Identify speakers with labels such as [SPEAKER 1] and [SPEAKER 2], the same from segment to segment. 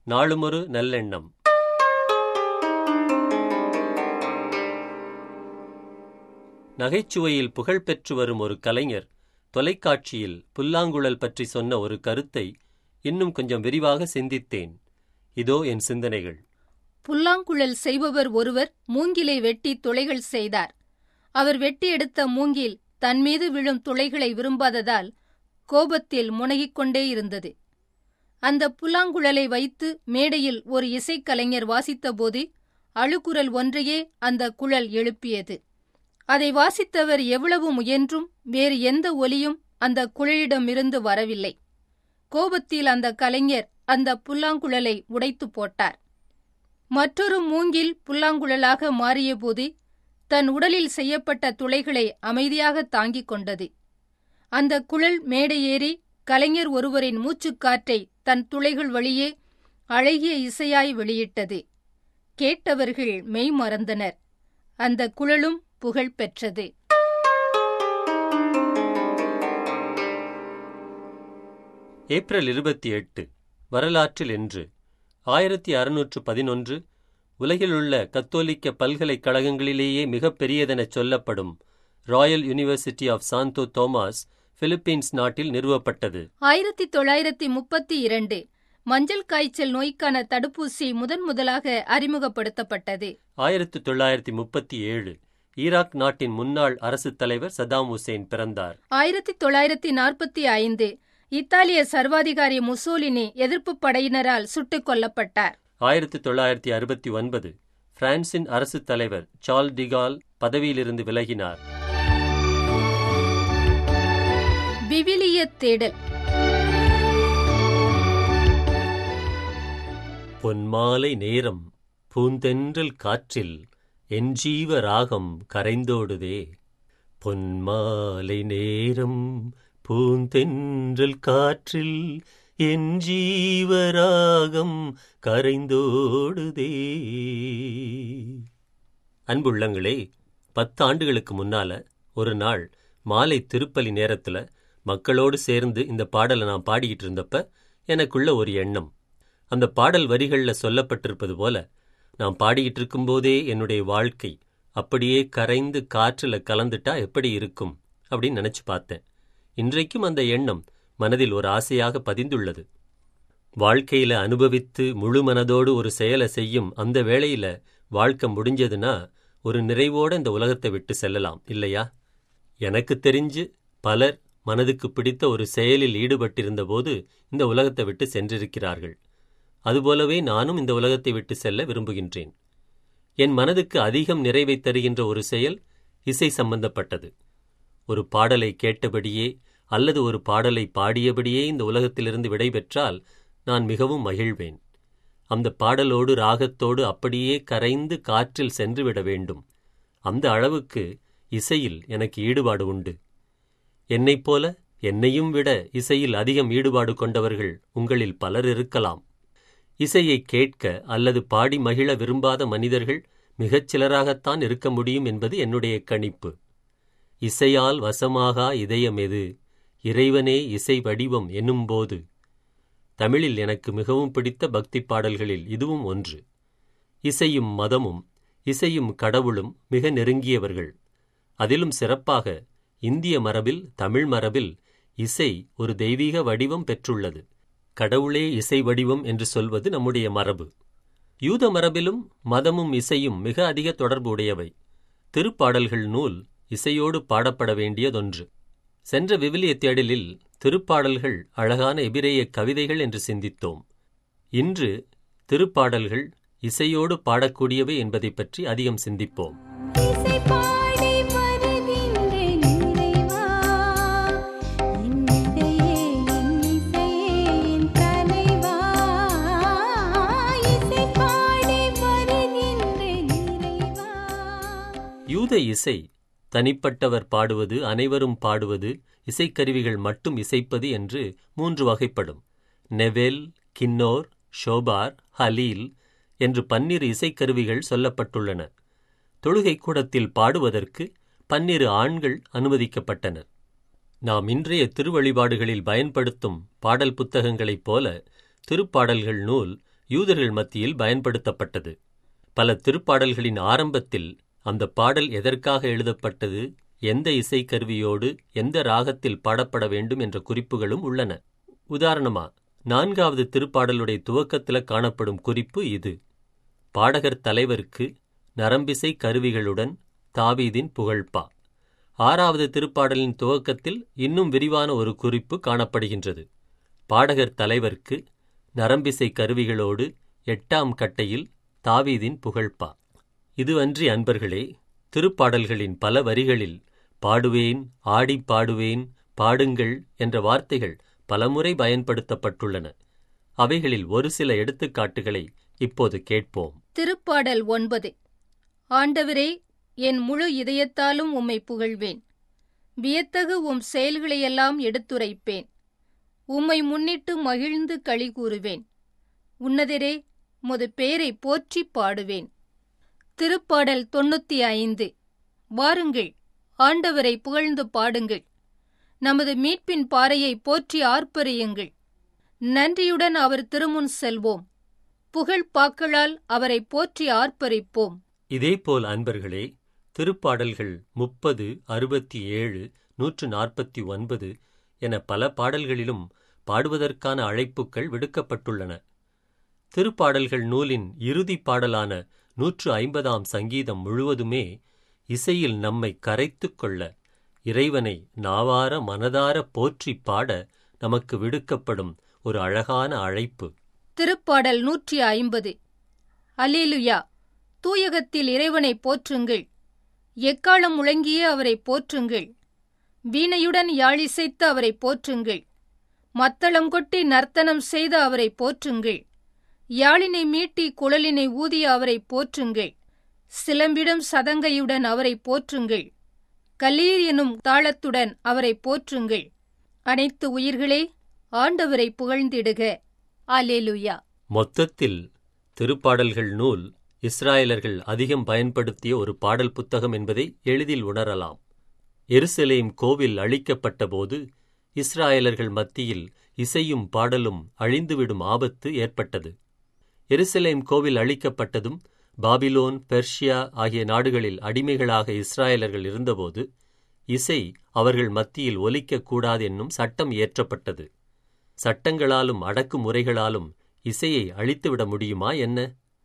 [SPEAKER 1] நாளுமொரு நல்லெண்ணம் நகைச்சுவையில் புகழ் பெற்று வரும் ஒரு கலைஞர் தொலைக்காட்சியில் புல்லாங்குழல் பற்றி சொன்ன ஒரு கருத்தை இன்னும் கொஞ்சம் விரிவாக சிந்தித்தேன் இதோ என் சிந்தனைகள்
[SPEAKER 2] புல்லாங்குழல் செய்பவர் ஒருவர் மூங்கிலை வெட்டி துளைகள் செய்தார் அவர் வெட்டி எடுத்த மூங்கில் தன்மீது விழும் துளைகளை விரும்பாததால் கோபத்தில் முனகிக் கொண்டே இருந்தது அந்த புல்லாங்குழலை வைத்து மேடையில் ஒரு இசைக்கலைஞர் வாசித்தபோது அழுகுரல் ஒன்றையே அந்த குழல் எழுப்பியது அதை வாசித்தவர் எவ்வளவு முயன்றும் வேறு எந்த ஒலியும் அந்த குழலிடமிருந்து வரவில்லை கோபத்தில் அந்த கலைஞர் அந்த புல்லாங்குழலை உடைத்து போட்டார் மற்றொரு மூங்கில் புல்லாங்குழலாக மாறியபோது தன் உடலில் செய்யப்பட்ட துளைகளை அமைதியாக தாங்கிக் கொண்டது அந்த குழல் மேடையேறி கலைஞர் ஒருவரின் மூச்சுக்காற்றை தன் துளைகள் வழியே அழகிய இசையாய் வெளியிட்டது கேட்டவர்கள் மெய் மறந்தனர் அந்த குழலும் புகழ் பெற்றது
[SPEAKER 1] ஏப்ரல் இருபத்தி எட்டு வரலாற்றில் என்று ஆயிரத்தி அறுநூற்று பதினொன்று உலகிலுள்ள கத்தோலிக்க பல்கலைக்கழகங்களிலேயே மிகப் பெரியதெனச் சொல்லப்படும் royal university of Santo Tomas Philippines நாட்டில் நிறுவப்பட்டது
[SPEAKER 2] ஆயிரத்தி தொள்ளாயிரத்தி முப்பத்தி இரண்டு மஞ்சள் காய்ச்சல் நோய்க்கான தடுப்பூசி முதன் முதலாக அறிமுகப்படுத்தப்பட்டது
[SPEAKER 1] ஆயிரத்தி தொள்ளாயிரத்தி முப்பத்தி ஏழு ஈராக் நாட்டின் முன்னாள் அரசுத் தலைவர் சதாம் ஹுசேன் பிறந்தார்
[SPEAKER 2] ஆயிரத்தி தொள்ளாயிரத்தி நாற்பத்தி ஐந்து இத்தாலிய சர்வாதிகாரி முசோலினி எதிர்ப்புப் படையினரால் சுட்டுக் கொல்லப்பட்டார்
[SPEAKER 1] ஆயிரத்தி தொள்ளாயிரத்தி அறுபத்தி ஒன்பது பிரான்சின் அரசுத் தலைவர் சார்ல் டிகால் பதவியிலிருந்து விலகினார்
[SPEAKER 2] விவிலிய தேடல்
[SPEAKER 1] பொன்மாலை நேரம் பூந்தென்றல் காற்றில் என் ஜீவ ராகம் கரைந்தோடுதே பொன்மாலை நேரம் பூந்தென்றல் காற்றில் என் ஜீவராகம் கரைந்தோடுதே அன்புள்ளங்களே பத்து ஆண்டுகளுக்கு முன்னால ஒரு நாள் மாலை திருப்பலி நேரத்துல மக்களோடு சேர்ந்து இந்த பாடலை நான் பாடிக்கிட்டு இருந்தப்ப எனக்குள்ள ஒரு எண்ணம் அந்த பாடல் வரிகள்ல சொல்லப்பட்டிருப்பது போல நான் பாடிக்கிட்டு இருக்கும்போதே என்னுடைய வாழ்க்கை அப்படியே கரைந்து காற்றுல கலந்துட்டா எப்படி இருக்கும் அப்படின்னு நினைச்சு பார்த்தேன் இன்றைக்கும் அந்த எண்ணம் மனதில் ஒரு ஆசையாக பதிந்துள்ளது வாழ்க்கையில அனுபவித்து முழு மனதோடு ஒரு செயலை செய்யும் அந்த வேளையில வாழ்க்கை முடிஞ்சதுன்னா ஒரு நிறைவோட இந்த உலகத்தை விட்டு செல்லலாம் இல்லையா எனக்கு தெரிஞ்சு பலர் மனதுக்கு பிடித்த ஒரு செயலில் ஈடுபட்டிருந்த போது இந்த உலகத்தை விட்டு சென்றிருக்கிறார்கள் அதுபோலவே நானும் இந்த உலகத்தை விட்டு செல்ல விரும்புகின்றேன் என் மனதுக்கு அதிகம் நிறைவை தருகின்ற ஒரு செயல் இசை சம்பந்தப்பட்டது ஒரு பாடலை கேட்டபடியே அல்லது ஒரு பாடலை பாடியபடியே இந்த உலகத்திலிருந்து விடைபெற்றால் நான் மிகவும் மகிழ்வேன் அந்த பாடலோடு ராகத்தோடு அப்படியே கரைந்து காற்றில் சென்றுவிட வேண்டும் அந்த அளவுக்கு இசையில் எனக்கு ஈடுபாடு உண்டு என்னைப் போல என்னையும் விட இசையில் அதிகம் ஈடுபாடு கொண்டவர்கள் உங்களில் பலர் இருக்கலாம் இசையை கேட்க அல்லது பாடி மகிழ விரும்பாத மனிதர்கள் மிகச் சிலராகத்தான் இருக்க முடியும் என்பது என்னுடைய கணிப்பு இசையால் வசமாகா இதயம் எது இறைவனே இசை வடிவம் என்னும்போது தமிழில் எனக்கு மிகவும் பிடித்த பக்தி பாடல்களில் இதுவும் ஒன்று இசையும் மதமும் இசையும் கடவுளும் மிக நெருங்கியவர்கள் அதிலும் சிறப்பாக இந்திய மரபில் தமிழ் மரபில் இசை ஒரு தெய்வீக வடிவம் பெற்றுள்ளது கடவுளே இசை வடிவம் என்று சொல்வது நம்முடைய மரபு யூத மரபிலும் மதமும் இசையும் மிக அதிக தொடர்பு உடையவை திருப்பாடல்கள் நூல் இசையோடு பாடப்பட வேண்டியதொன்று சென்ற விவிலிய தேடலில் திருப்பாடல்கள் அழகான எபிரேய கவிதைகள் என்று சிந்தித்தோம் இன்று திருப்பாடல்கள் இசையோடு பாடக்கூடியவை என்பதை பற்றி அதிகம் சிந்திப்போம்
[SPEAKER 3] இசை பாடி வருகின்றேன் இறைவா என்னிடையே என் இசையே என் தலைவா இசை பாடி வருகின்றேன் இறைவா
[SPEAKER 1] யூத இசை தனிப்பட்டவர் பாடுவது அனைவரும் பாடுவது இசைக்கருவிகள் மட்டும் இசைப்பது என்று மூன்று வகைப்படும் நெவெல் கின்னோர் ஷோபார் ஹலீல் என்று பன்னிரு இசைக்கருவிகள் சொல்லப்பட்டுள்ளன தொழுகை கூடத்தில் பாடுவதற்கு பன்னிரு ஆண்கள் அனுமதிக்கப்பட்டனர் நாம் இன்றைய திருவழிபாடுகளில் பயன்படுத்தும் பாடல் புத்தகங்களைப் போல திருப்பாடல்கள் நூல் யூதர்கள் மத்தியில் பயன்படுத்தப்பட்டது பல திருப்பாடல்களின் ஆரம்பத்தில் அந்த பாடல் எதற்காக எழுதப்பட்டது எந்த இசைக்கருவியோடு எந்த ராகத்தில் பாடப்பட வேண்டும் என்ற குறிப்புகளும் உள்ளன உதாரணமா நான்காவது திருப்பாடலுடைய துவக்கத்துல காணப்படும் குறிப்பு இது பாடகர் தலைவருக்கு நரம்பிசை கருவிகளுடன் தாவீதின் புகழ்பா ஆறாவது திருப்பாடலின் துவக்கத்தில் இன்னும் விரிவான ஒரு குறிப்பு காணப்படுகின்றது பாடகர் தலைவருக்கு நரம்பிசை கருவிகளோடு எட்டாம் கட்டையில் தாவீதின் புகழ்பா இதுவன்றி அன்பர்களே திருப்பாடல்களின் பல வரிகளில் பாடுவேன் ஆடி பாடுவேன் பாடுங்கள் என்ற வார்த்தைகள் பலமுறை பயன்படுத்தப்பட்டுள்ளன அவைகளில் ஒரு சில எடுத்துக்காட்டுகளை இப்போது கேட்போம்
[SPEAKER 2] திருப்பாடல் ஒன்பது ஆண்டவரே என் முழு இதயத்தாலும் உம்மை புகழ்வேன் வியத்தகு உம் செயல்களையெல்லாம் எடுத்துரைப்பேன் உம்மை முன்னிட்டு மகிழ்ந்து களி கூறுவேன் உன்னதரே முது பேரை போற்றிப் பாடுவேன் திருப்பாடல் தொண்ணூத்தி ஐந்து வாருங்கள் ஆண்டவரை புகழ்ந்து பாடுங்கள் நமது மீட்பின் பாறையை போற்றி ஆர்ப்பரியுங்கள் நன்றியுடன் அவர் திருமுன் செல்வோம் புகழ் பாக்களால் அவரை போற்றி ஆர்ப்பரிப்போம்
[SPEAKER 1] இதேபோல் அன்பர்களே திருப்பாடல்கள் முப்பது அறுபத்தி ஏழு நூற்று நாற்பத்தி ஒன்பது என பல பாடல்களிலும் பாடுவதற்கான அழைப்புக்கள் விடுக்கப்பட்டுள்ளன திருப்பாடல்கள் நூலின் இறுதிப் பாடலான நூற்று ஐம்பதாம் சங்கீதம் முழுவதுமே இசையில் நம்மை கரைத்துக் கொள்ள இறைவனை நாவார மனதார போற்றிப் பாட நமக்கு விடுக்கப்படும் ஒரு அழகான அழைப்பு
[SPEAKER 2] திருப்பாடல் நூற்றி ஐம்பது அல்லேலுயா தூயகத்தில் இறைவனை போற்றுங்கள் எக்காலம் முழங்கிய அவரை போற்றுங்கள் வீணையுடன் யாழிசைத்து அவரை போற்றுங்கள் மத்தளம் கொட்டி நர்த்தனம் செய்து அவரை போற்றுங்கள் யாழினை மீட்டி குழலினை ஊதிய அவரை போற்றுங்கள் சிலம்பிடும் சதங்கையுடன் அவரை போற்றுங்கள் கலீர் எனும் தாளத்துடன் அவரை போற்றுங்கள் அனைத்து உயிர்களே ஆண்டவரை புகழ்ந்திடுக அல்லேலுயா
[SPEAKER 1] மொத்தத்தில் திருப்பாடல்கள் நூல் இஸ்ராயலர்கள் அதிகம் பயன்படுத்திய ஒரு பாடல் புத்தகம் என்பதை எளிதில் உணரலாம் எருசலேம் கோவில் அழிக்கப்பட்டபோது இஸ்ராயலர்கள் மத்தியில் இசையும் பாடலும் அழிந்துவிடும் ஆபத்து ஏற்பட்டது எருசலேம் கோவில் அழிக்கப்பட்டதும் பாபிலோன் பெர்ஷியா ஆகிய நாடுகளில் அடிமைகளாக இஸ்ராயலர்கள் இருந்தபோது இசை அவர்கள் மத்தியில் ஒலிக்கக்கூடாது என்னும் சட்டம் இயற்றப்பட்டது சட்டங்களாலும் அடக்குமுறைகளாலும் இசையை அழித்துவிட முடியுமா என்ன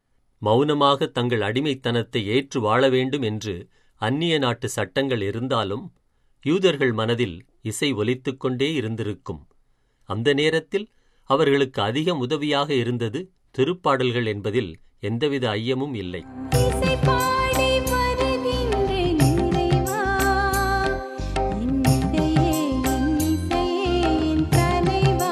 [SPEAKER 1] மௌனமாக தங்கள் அடிமைத்தனத்தை ஏற்று வாழ வேண்டும் என்று அந்நிய நாட்டு சட்டங்கள் இருந்தாலும் யூதர்கள் மனதில் இசை ஒலித்துக் கொண்டே இருந்திருக்கும் அந்த நேரத்தில் அவர்களுக்கு அதிகம் உதவியாக இருந்தது திருப்பாடல்கள் என்பதில் எந்தவித ஐயமும் இல்லை
[SPEAKER 3] இசை பாடி வருகின்றேன் இறைவா என் இசையே என் இசையே என் தலைவா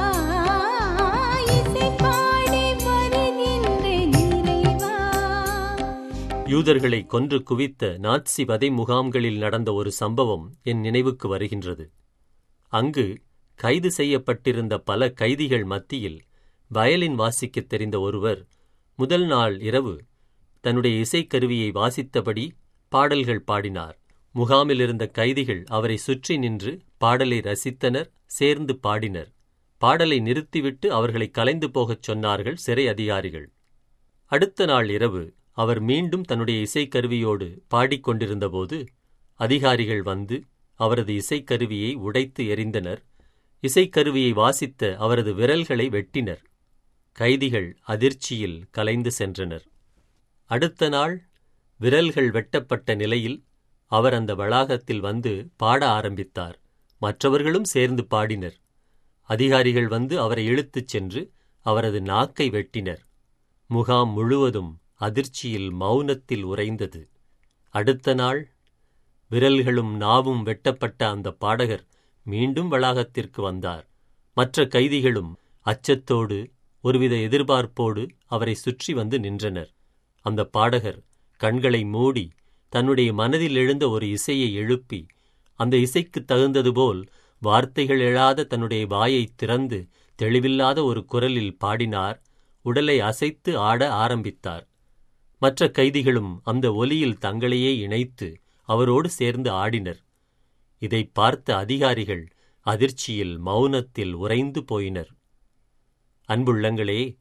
[SPEAKER 3] இசை பாடி வருகின்றேன் இறைவா
[SPEAKER 1] யூதர்களை கொன்று குவித்த நாட்சி வதை முகாம்களில் நடந்த ஒரு சம்பவம் என் நினைவுக்கு வருகின்றது அங்கு கைது செய்யப்பட்டிருந்த பல கைதிகள் மத்தியில் வயலின் வாசிக்கத் தெரிந்த ஒருவர் முதல் நாள் இரவு தன்னுடைய இசைக்கருவியை வாசித்தபடி பாடல்கள் பாடினார் முகாமில் இருந்த கைதிகள் அவரை சுற்றி நின்று பாடலை ரசித்தனர் சேர்ந்து பாடினர் பாடலை நிறுத்திவிட்டு அவர்களை கலைந்து போகச் சொன்னார்கள் சிறை அதிகாரிகள் அடுத்த நாள் இரவு அவர் மீண்டும் தன்னுடைய இசைக்கருவியோடு பாடிக்கொண்டிருந்தபோது அதிகாரிகள் வந்து அவரது இசைக்கருவியை உடைத்து எறிந்தனர் இசைக்கருவியை வாசித்த அவரது விரல்களை வெட்டினர் கைதிகள் அதிர்ச்சியில் கலைந்து சென்றனர் அடுத்த நாள் விரல்கள் வெட்டப்பட்ட நிலையில் அவர் அந்த வளாகத்தில் வந்து பாட ஆரம்பித்தார் மற்றவர்களும் சேர்ந்து பாடினர் அதிகாரிகள் வந்து அவரை இழுத்துச் சென்று அவரது நாக்கை வெட்டினர் முகாம் முழுவதும் அதிர்ச்சியில் மௌனத்தில் உறைந்தது அடுத்த நாள் விரல்களும் நாவும் வெட்டப்பட்ட அந்த பாடகர் மீண்டும் வளாகத்திற்கு வந்தார் மற்ற கைதிகளும் அச்சத்தோடு ஒருவித எதிர்பார்ப்போடு அவரை சுற்றி வந்து நின்றனர் அந்த பாடகர் கண்களை மூடி தன்னுடைய மனதில் எழுந்த ஒரு இசையை எழுப்பி அந்த இசைக்குத் தகுந்தது போல் வார்த்தைகள் எழாத தன்னுடைய வாயைத் திறந்து தெளிவில்லாத ஒரு குரலில் பாடினார் உடலை அசைத்து ஆட ஆரம்பித்தார் மற்ற கைதிகளும் அந்த ஒலியில் தங்களையே இணைத்து அவரோடு சேர்ந்து ஆடினர் இதைப் பார்த்த அதிகாரிகள் அதிர்ச்சியில் மௌனத்தில் உறைந்து போயினர் அன்புள்ளங்களே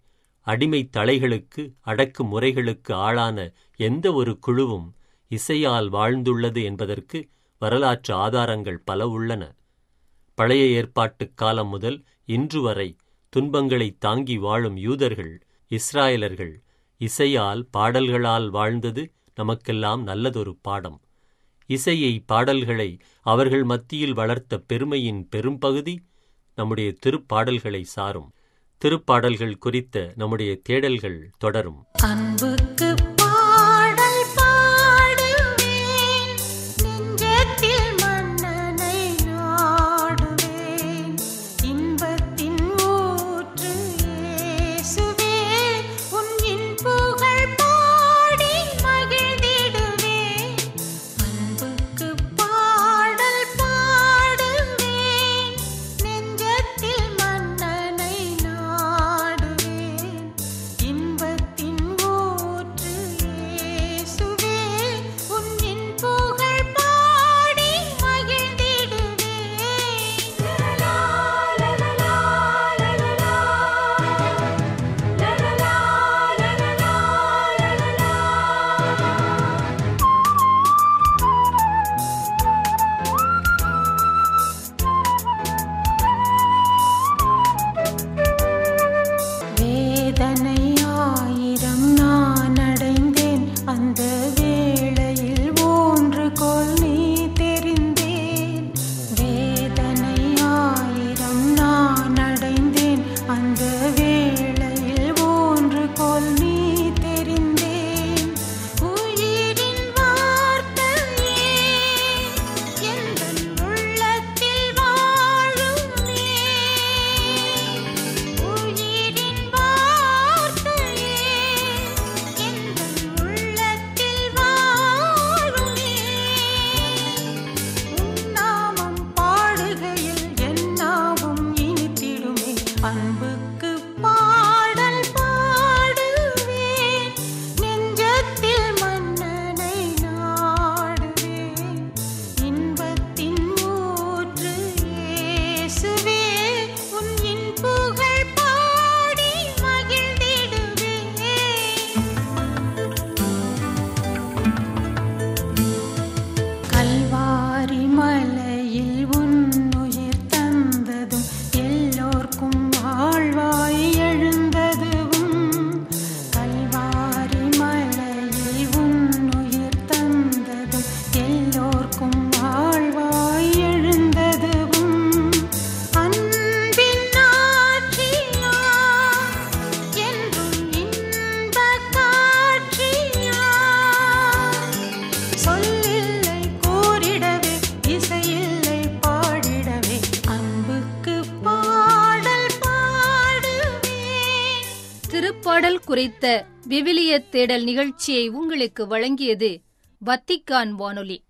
[SPEAKER 1] அடிமை தலைகளுக்கு அடக்கு முறைகளுக்கு ஆளான எந்த ஒரு குழுவும் இசையால் வாழ்ந்துள்ளது என்பதற்கு வரலாற்று ஆதாரங்கள் பல உள்ளன பழைய ஏற்பாட்டுக் காலம் முதல் இன்று வரை துன்பங்களை தாங்கி வாழும் யூதர்கள் இஸ்ராயலர்கள் இசையால் பாடல்களால் வாழ்ந்தது நமக்கெல்லாம் நல்லதொரு பாடம் இசையை பாடல்களை அவர்கள் மத்தியில் வளர்த்த பெருமையின் பெரும்பகுதி நம்முடைய திருப்பாடல்களை சாரும் திருப்பாடல்கள் குறித்த நம்முடைய தேடல்கள் தொடரும்
[SPEAKER 3] அன்புக்கு பாடல் பாடுவேன் நெஞ்சத்தில் மன்னனை நாடுவேன் இன்பத்தின் ஊற்று இயேசுவே உன்னின் புகழ் பாடி மகிழ்ந்திடுவேன் அன்புக்கு பாடல் பாடுவேன் நெஞ்சத்தில் மன்னனை நாடுவேன் இன்பத்தின் ஊற்று இயேசுவே உன்னின் புகழ் பாடி மகிழ்ந்திடுவேன் லலலா லலலா லலலா லலலா லலலா லலலா வேதனை ஆயிரம் நான் அடைந்தேன் அந்த வேளையில் ஒன்று கோல் நீ தெரிந்தேன் வேதனை ஆயிரம் நான் அடைந்தேன் அந்த வேளையில் ஒன்று கோல் நீ தெரிந்தேன் உயிரின் வார்த்தையே எந்தன் உள்ளத்தில் வாழுமே உயிரின் வார்த்தையே எந்தன் உள்ளத்தில் வாழுமே உன்னாமம் பாடுகையில் என்னாவும் இனித்திடுமே அன்புக்கு பாடல் பாடுவேன் நெஞ்சத்தில் மன்னனை நாடுவேன் இன்பத்தின் ஊற்று இயேசுவே உன் இன் புகழ் பாடி மகிழ்ந்திடுவேன் கல்வாரி மலையில் உன்னுயிர் தந்ததும் எல்லோர்க்கும் வாழ்வாய் எழுந்ததும் கல்வாரி மலையில் உன்னுயிர் தந்ததும் எல்லோர்க்கும் வாழ்வாய் எழுந்ததும் அன்பின் ஆட்சியா என்றும் இன்பக் காட்சியா சொல்லில்லை கூறிடவே இசையில்லை பாடிடவே அன்புக்கு பாடல் பாடுவேன்
[SPEAKER 2] திருப்பாடல் குறித்த விவிலிய தேடல் நிகழ்ச்சியை உங்களுக்கு வழங்கியது வத்திக்கான் வானொலி